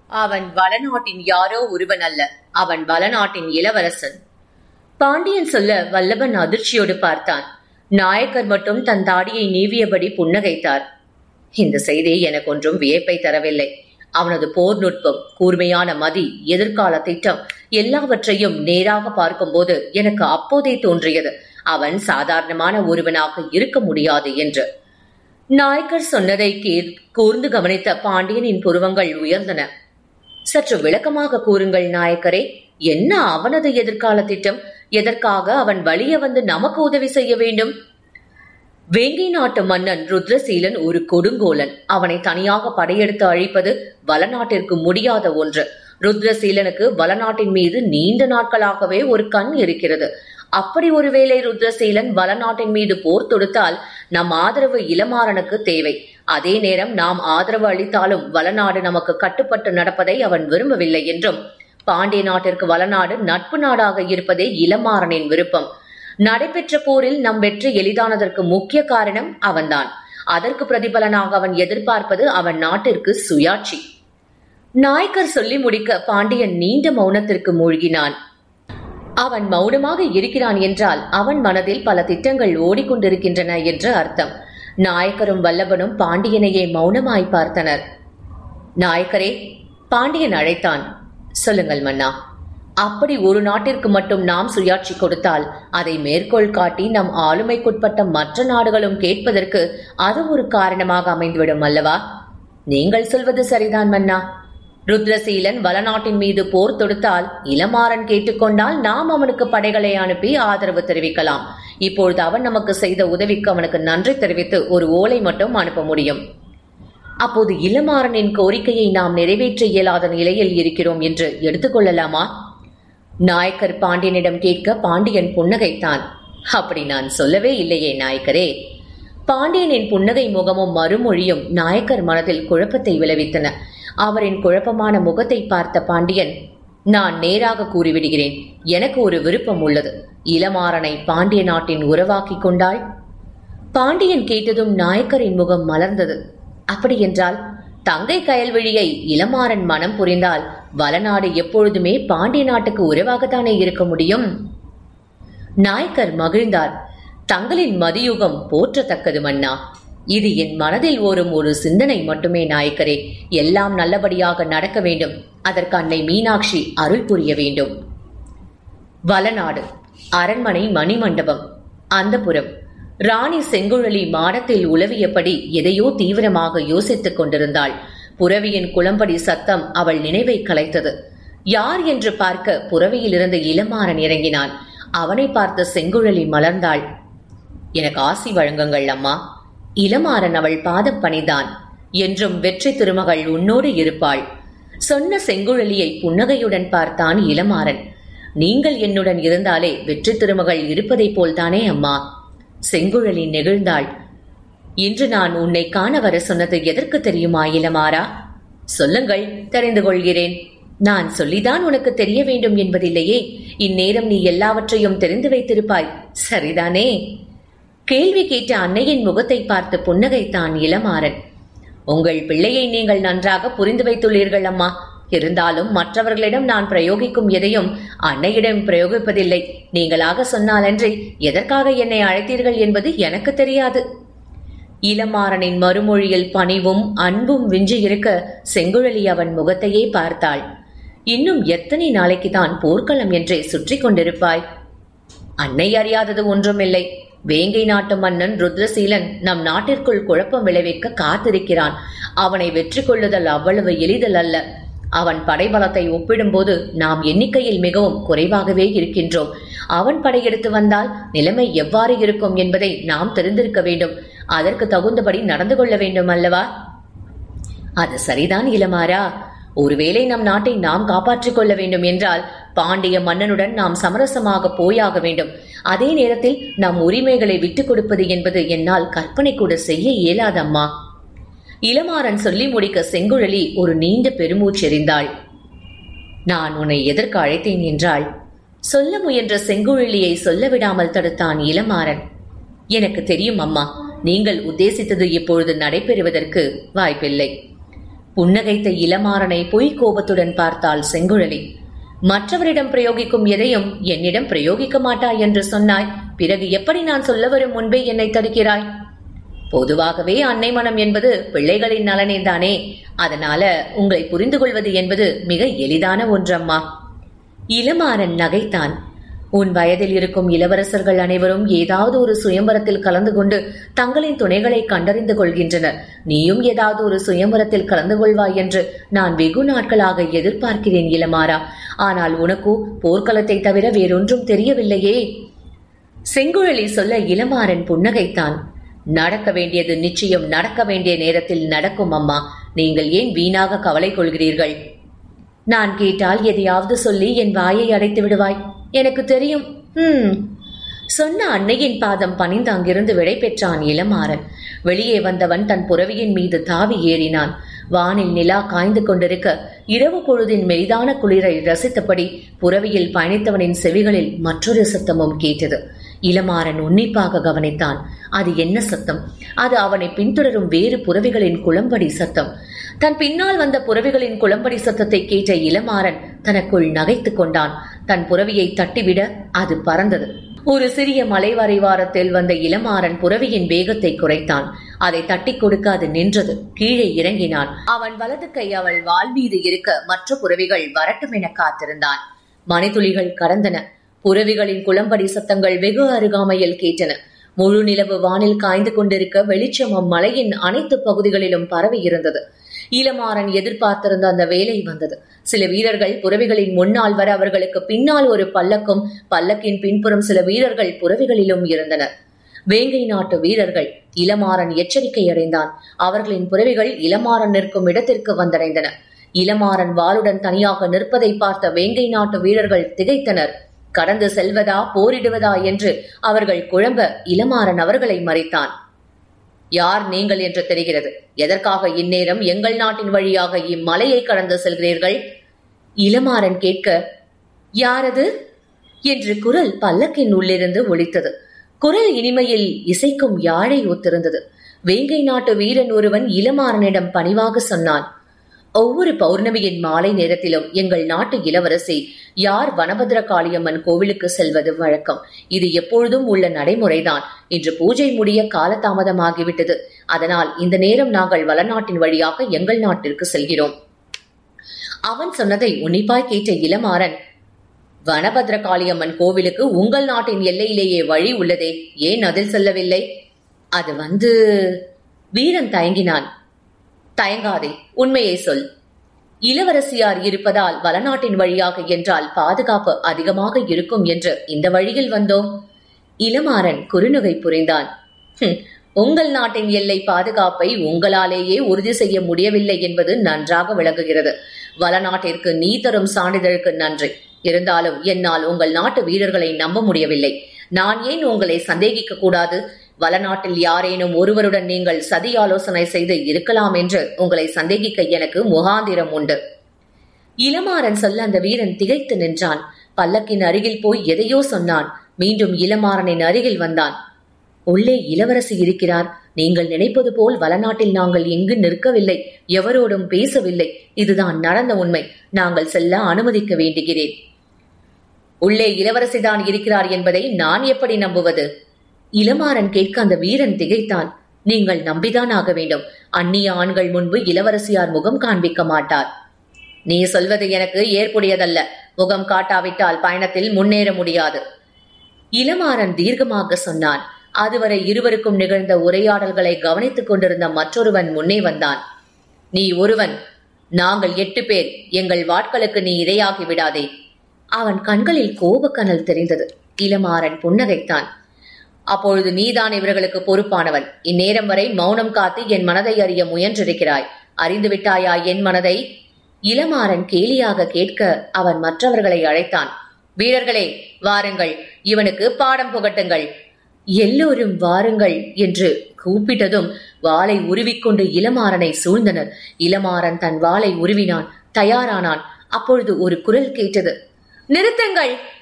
அவன் வளநாட்டின் யாரோ ஒருவன் அல்ல அவன் வளநாட்டின் இளவரசன் பாண்டியன் சொல்ல வல்லவன் அதிர்ச்சியோடு பார்த்தான் நாயக்கர் மட்டும் தன் தாடியை நீவியபடி புன்னகைத்தார் இந்த செய்தி எனக்கு ஒன்றும் வியப்பை தரவில்லை அவனது போர் நுட்பம் கூர்மையான மதி எதிர்கால திட்டம் எல்லாவற்றையும் நேராக பார்க்கும்போது எனக்கு அப்போதே தோன்றியது அவன் சாதாரணமான ஒருவனாக இருக்க முடியாது என்று நாயக்கர் சொன்னதை கீர் கூர்ந்து கவனித்த பாண்டியனின் புருவங்கள் உயர்ந்தன சற்று விளக்கமாக கூறுங்கள் நாயக்கரே என்ன அவனது எதிர்கால திட்டம் எதற்காக அவன் வழிய வந்து நமக்கு உதவி செய்ய வேண்டும் வேங்கை நாட்டு மன்னன் ருத்ரசீலன் ஒரு கொடுங்கோலன் அவனை தனியாக படையெடுத்து அழிப்பது வளநாட்டிற்கு முடியாத ஒன்று ருத்ரசீலனுக்கு வளநாட்டின் மீது நீண்ட நாட்களாகவே ஒரு கண் இருக்கிறது அப்படி ஒருவேளை ருத்ரசீலன் வளநாட்டின் மீது போர் தொடுத்தால் நம் ஆதரவு இளமாறனுக்கு தேவை அதே நேரம் நாம் ஆதரவு அளித்தாலும் வளநாடு நமக்கு கட்டுப்பட்டு நடப்பதை அவன் விரும்பவில்லை என்றும் பாண்டிய நாட்டிற்கு வளநாடு நட்பு நாடாக இருப்பதே இளமாறனின் விருப்பம் நடைபெற்ற போரில் நம் வெற்றி எளிதானதற்கு முக்கிய காரணம் அவன்தான் அதற்கு பிரதிபலனாக அவன் எதிர்பார்ப்பது அவன் நாட்டிற்கு சுயாட்சி நாயக்கர் சொல்லி முடிக்க பாண்டியன் நீண்ட மௌனத்திற்கு மூழ்கினான் அவன் மௌனமாக இருக்கிறான் என்றால் அவன் மனதில் பல திட்டங்கள் ஓடிக்கொண்டிருக்கின்றன என்று அர்த்தம் நாயக்கரும் வல்லபனும் பாண்டியனையே மௌனமாய் பார்த்தனர் நாயக்கரே பாண்டியன் அழைத்தான் சொல்லுங்கள் மன்னா அப்படி ஒரு நாட்டிற்கு மட்டும் நாம் சுயாட்சி கொடுத்தால் அதை மேற்கோள் காட்டி நம் ஆளுமைக்குட்பட்ட மற்ற நாடுகளும் கேட்பதற்கு அது ஒரு காரணமாக அமைந்துவிடும் அல்லவா நீங்கள் சொல்வது சரிதான் மன்னா ருத்ரசீலன் வளநாட்டின் மீது போர் தொடுத்தால் இளமாறன் கேட்டுக்கொண்டால் நாம் அவனுக்கு படைகளை அனுப்பி ஆதரவு தெரிவிக்கலாம் இப்பொழுது அவன் நமக்கு செய்த உதவிக்கு அவனுக்கு நன்றி தெரிவித்து ஒரு ஓலை மட்டும் அனுப்ப முடியும் அப்போது இளமாறனின் கோரிக்கையை நாம் நிறைவேற்ற இயலாத நிலையில் இருக்கிறோம் என்று எடுத்துக்கொள்ளலாமா நாயக்கர் பாண்டியனிடம் கேட்க பாண்டியன் புன்னகைத்தான் அப்படி நான் சொல்லவே இல்லையே நாயக்கரே பாண்டியனின் புன்னகை முகமும் மறுமொழியும் நாயக்கர் மனதில் குழப்பத்தை விளைவித்தன அவரின் குழப்பமான முகத்தை பார்த்த பாண்டியன் நான் நேராக கூறிவிடுகிறேன் எனக்கு ஒரு விருப்பம் உள்ளது இளமாறனை பாண்டிய நாட்டின் உறவாக்கிக் கொண்டாள் பாண்டியன் கேட்டதும் நாயக்கரின் முகம் மலர்ந்தது அப்படியென்றால் தங்கை கயல்விழியை இளமாறன் மனம் புரிந்தால் வளநாடு எப்பொழுதுமே பாண்டிய நாட்டுக்கு உறவாகத்தானே இருக்க முடியும் நாயக்கர் மகிழ்ந்தார் தங்களின் மதியுகம் போற்றத்தக்கது மன்னா இது என் மனதில் ஓரும் ஒரு சிந்தனை மட்டுமே நாயக்கரே எல்லாம் நல்லபடியாக நடக்க வேண்டும் அதற்கு அன்னை மீனாட்சி அருள் புரிய வேண்டும் வளநாடு அரண்மனை மணிமண்டபம் அந்தப்புறம் ராணி செங்குழலி மாடத்தில் உலவியபடி எதையோ தீவிரமாக யோசித்துக் கொண்டிருந்தாள் புரவியின் குளம்படி சத்தம் அவள் நினைவை கலைத்தது யார் என்று பார்க்க புரவியிலிருந்து இளமாறன் இறங்கினான் அவனை பார்த்த செங்குழலி மலர்ந்தாள் எனக்கு ஆசி வழங்குங்கள் அம்மா இளமாறன் அவள் பாதம் பணிதான் என்றும் வெற்றி திருமகள் உன்னோடு இருப்பாள் சொன்ன செங்குழலியை புன்னகையுடன் பார்த்தான் இளமாறன் நீங்கள் என்னுடன் இருந்தாலே வெற்றி திருமகள் இருப்பதைப் போல்தானே அம்மா செங்குழலி நெகிழ்ந்தாள் இன்று நான் உன்னை காண வர சொன்னது எதற்கு தெரியுமா இளமாறா சொல்லுங்கள் தெரிந்து கொள்கிறேன் நான் சொல்லிதான் உனக்கு தெரிய வேண்டும் என்பதில்லையே இந்நேரம் நீ எல்லாவற்றையும் தெரிந்து வைத்திருப்பாய் சரிதானே கேள்வி கேட்ட அன்னையின் முகத்தை பார்த்து புன்னகைத்தான் இளமாறன் உங்கள் பிள்ளையை நீங்கள் நன்றாக புரிந்து வைத்துள்ளீர்கள் அம்மா இருந்தாலும் மற்றவர்களிடம் நான் பிரயோகிக்கும் எதையும் அன்னையிடம் பிரயோகிப்பதில்லை நீங்களாக சொன்னாலன்றி எதற்காக என்னை அழைத்தீர்கள் என்பது எனக்கு தெரியாது இளமாறனின் மறுமொழியில் பணிவும் அன்பும் விஞ்சி இருக்க செங்குழலி அவன் முகத்தையே பார்த்தாள் இன்னும் எத்தனை நாளைக்கு தான் போர்க்களம் என்றே சுற்றி கொண்டிருப்பாய் அன்னை அறியாதது ஒன்றுமில்லை வேங்கை நாட்டு மன்னன் ருத்ரசீலன் நம் நாட்டிற்குள் குழப்பம் விளைவிக்க காத்திருக்கிறான் அவனை வெற்றி கொள்ளுதல் அவ்வளவு எளிதல் அல்ல அவன் படைபலத்தை ஒப்பிடும்போது நாம் எண்ணிக்கையில் மிகவும் குறைவாகவே இருக்கின்றோம் அவன் படையெடுத்து வந்தால் நிலைமை எவ்வாறு இருக்கும் என்பதை நாம் தெரிந்திருக்க வேண்டும் அதற்கு தகுந்தபடி நடந்து கொள்ள வேண்டும் அல்லவா அது சரிதான் இளமாறா ஒருவேளை நம் நாட்டை நாம் காப்பாற்றிக் கொள்ள வேண்டும் என்றால் பாண்டிய மன்னனுடன் நாம் சமரசமாக போயாக வேண்டும் அதே நேரத்தில் நம் உரிமைகளை விட்டுக் கொடுப்பது என்பது என்னால் கற்பனை கூட செய்ய இயலாதம்மா இளமாறன் சொல்லி முடிக்க செங்குழலி ஒரு நீண்ட பெருமூச்செறிந்தாள் நான் உன்னை எதற்கு அழைத்தேன் என்றாள் சொல்ல முயன்ற செங்குழலியை சொல்ல விடாமல் தடுத்தான் இளமாறன் எனக்கு தெரியும் அம்மா நீங்கள் உத்தேசித்தது இப்பொழுது நடைபெறுவதற்கு வாய்ப்பில்லை புன்னகைத்த இளமாறனை பொய் கோபத்துடன் பார்த்தாள் செங்குழலி மற்றவரிடம் பிரயோகிக்கும் எதையும் என்னிடம் பிரயோகிக்க மாட்டாய் என்று சொன்னாய் பிறகு எப்படி நான் சொல்ல வரும் முன்பே என்னை தடுக்கிறாய் பொதுவாகவே அன்னை மனம் என்பது பிள்ளைகளின் நலனே தானே அதனால உங்களை புரிந்து கொள்வது என்பது மிக எளிதான ஒன்றம்மா இளமாறன் நகைத்தான் உன் வயதில் இருக்கும் இளவரசர்கள் அனைவரும் ஏதாவது ஒரு சுயம்பரத்தில் கலந்து கொண்டு தங்களின் துணைகளை கண்டறிந்து கொள்கின்றனர் நீயும் ஏதாவது ஒரு சுயம்பரத்தில் கலந்து கொள்வாய் என்று நான் வெகு நாட்களாக எதிர்பார்க்கிறேன் இளமாறா ஆனால் உனக்கு போர்க்களத்தை தவிர வேறொன்றும் தெரியவில்லையே செங்குழலி சொல்ல இளமாறன் புன்னகைத்தான் நடக்க வேண்டியது நிச்சயம் நடக்க வேண்டிய நேரத்தில் நடக்கும் அம்மா நீங்கள் ஏன் வீணாக கவலை கொள்கிறீர்கள் நான் கேட்டால் எதையாவது சொல்லி என் வாயை அடைத்து விடுவாய் எனக்கு தெரியும் ஹம் சொன்ன அன்னையின் பாதம் பணிந்து அங்கிருந்து விடை பெற்றான் இளமாறன் வெளியே வந்தவன் தன் புறவியின் மீது தாவி ஏறினான் வானில் நிலா காய்ந்து கொண்டிருக்க இரவு பொழுதின் மெய்தான குளிரை ரசித்தபடி புறவியில் பயணித்தவனின் செவிகளில் மற்றொரு சத்தமும் கேட்டது இளமாறன் உன்னிப்பாக கவனித்தான் அது என்ன சத்தம் அது அவனை பின்தொடரும் வேறு புறவிகளின் குளம்படி சத்தம் தன் பின்னால் வந்த புறவிகளின் குளம்படி சத்தத்தை கேட்ட இளமாறன் தனக்குள் நகைத்துக் கொண்டான் தன் புறவியை தட்டிவிட அது பறந்தது ஒரு சிறிய மலைவரைவாரத்தில் வந்த இளமாறன் புறவியின் வேகத்தை குறைத்தான் அதை தட்டி கொடுக்க அது நின்றது கீழே இறங்கினான் அவன் வலது கை அவள் வால் மீது இருக்க மற்ற புறவிகள் வரட்டும் என காத்திருந்தான் மணித்துளிகள் கடந்தன புறவிகளின் குளம்படி சத்தங்கள் வெகு அருகாமையில் கேட்டன முழு நிலவு வானில் காய்ந்து கொண்டிருக்க வெளிச்சம் அம்மலையின் அனைத்து பகுதிகளிலும் பரவி இருந்தது ஈலமாறன் எதிர்பார்த்திருந்த அந்த வேலை வந்தது சில வீரர்கள் புறவிகளின் முன்னால் வர அவர்களுக்கு பின்னால் ஒரு பல்லக்கும் பல்லக்கின் பின்புறம் சில வீரர்கள் புறவிகளிலும் இருந்தனர் வேங்கை நாட்டு வீரர்கள் இளமாறன் எச்சரிக்கை அடைந்தான் அவர்களின் புறவிகள் இளமாறன் நிற்கும் இடத்திற்கு வந்தடைந்தன இளமாறன் வாளுடன் தனியாக நிற்பதை பார்த்த வேங்கை நாட்டு வீரர்கள் திகைத்தனர் கடந்து செல்வதா போரிடுவதா என்று அவர்கள் குழம்ப இளமாறன் அவர்களை மறைத்தான் யார் நீங்கள் என்று தெரிகிறது எதற்காக இந்நேரம் எங்கள் நாட்டின் வழியாக இம்மலையை கடந்து செல்கிறீர்கள் இளமாறன் கேட்க யாரது என்று குரல் பல்லக்கின் உள்ளிருந்து ஒலித்தது குரல் இனிமையில் இசைக்கும் யாழை ஒத்திருந்தது வேங்கை நாட்டு வீரன் ஒருவன் இளமாறனிடம் பணிவாக சொன்னான் ஒவ்வொரு பௌர்ணமியின் மாலை நேரத்திலும் எங்கள் நாட்டு இளவரசி யார் வனபத்ர காளியம்மன் கோவிலுக்கு செல்வது வழக்கம் இது எப்பொழுதும் உள்ள நடைமுறைதான் இன்று பூஜை முடிய காலதாமதமாகிவிட்டது அதனால் இந்த நேரம் நாங்கள் வளநாட்டின் வழியாக எங்கள் நாட்டிற்கு செல்கிறோம் அவன் சொன்னதை உன்னிப்பாய் கேட்ட இளமாறன் வனபத்ர காளியம்மன் கோவிலுக்கு உங்கள் நாட்டின் எல்லையிலேயே வழி உள்ளதே ஏன் அதில் செல்லவில்லை அது வந்து வீரன் தயங்கினான் தயங்காதே உண்மையை சொல் இளவரசியார் இருப்பதால் வளநாட்டின் வழியாக என்றால் பாதுகாப்பு அதிகமாக இருக்கும் என்று இந்த வழியில் வந்தோம் இளமாறன் குறுநுகை புரிந்தான் "ஹும், உங்கள் நாட்டின் எல்லை பாதுகாப்பை உங்களாலேயே உறுதி செய்ய முடியவில்லை என்பது நன்றாக விளங்குகிறது வளநாட்டிற்கு நீ தரும் சான்றிதழுக்கு நன்றி இருந்தாலும் என்னால் உங்கள் நாட்டு வீரர்களை நம்ப முடியவில்லை நான் ஏன் உங்களை சந்தேகிக்க கூடாது வளநாட்டில் யாரேனும் ஒருவருடன் நீங்கள் சதி ஆலோசனை செய்து இருக்கலாம் என்று உங்களை சந்தேகிக்க எனக்கு முகாந்திரம் உண்டு இளமாறன் சொல்ல அந்த வீரன் திகைத்து நின்றான் பல்லக்கின் அருகில் போய் எதையோ சொன்னான் மீண்டும் இளமாறனின் அருகில் வந்தான் உள்ளே இளவரசி இருக்கிறார் நீங்கள் நினைப்பது போல் வளநாட்டில் நாங்கள் எங்கு நிற்கவில்லை எவரோடும் பேசவில்லை இதுதான் நடந்த உண்மை நாங்கள் செல்ல அனுமதிக்க வேண்டுகிறேன் உள்ளே இளவரசிதான் இருக்கிறார் என்பதை நான் எப்படி நம்புவது இளமாறன் கேட்க அந்த வீரன் திகைத்தான் நீங்கள் நம்பிதான் ஆக வேண்டும் அந்நிய ஆண்கள் முன்பு இளவரசியார் முகம் காண்பிக்க மாட்டார் நீ சொல்வது எனக்கு ஏற்புடையதல்ல முகம் காட்டாவிட்டால் பயணத்தில் முன்னேற முடியாது இளமாறன் தீர்க்கமாக சொன்னான் அதுவரை இருவருக்கும் நிகழ்ந்த உரையாடல்களை கவனித்துக் கொண்டிருந்த மற்றொருவன் முன்னே வந்தான் நீ ஒருவன் நாங்கள் எட்டு பேர் எங்கள் வாட்களுக்கு நீ இரையாகி விடாதே அவன் கண்களில் கோபக்கனல் தெரிந்தது இளமாறன் புன்னகைத்தான் அப்பொழுது நீதான் இவர்களுக்கு பொறுப்பானவன் இந்நேரம் வரை மௌனம் காத்து என் மனதை அறிய முயன்றிருக்கிறாய் அறிந்து விட்டாயா என் மனதை இளமாறன் கேலியாக கேட்க அவன் மற்றவர்களை அழைத்தான் வீரர்களே வாருங்கள் இவனுக்கு பாடம் புகட்டுங்கள் எல்லோரும் வாருங்கள் என்று கூப்பிட்டதும் வாளை உருவிக்கொண்டு இளமாறனை சூழ்ந்தனர் இளமாறன் தன் வாளை உருவினான் தயாரானான் அப்பொழுது ஒரு குரல் கேட்டது நிறுத்துங்கள்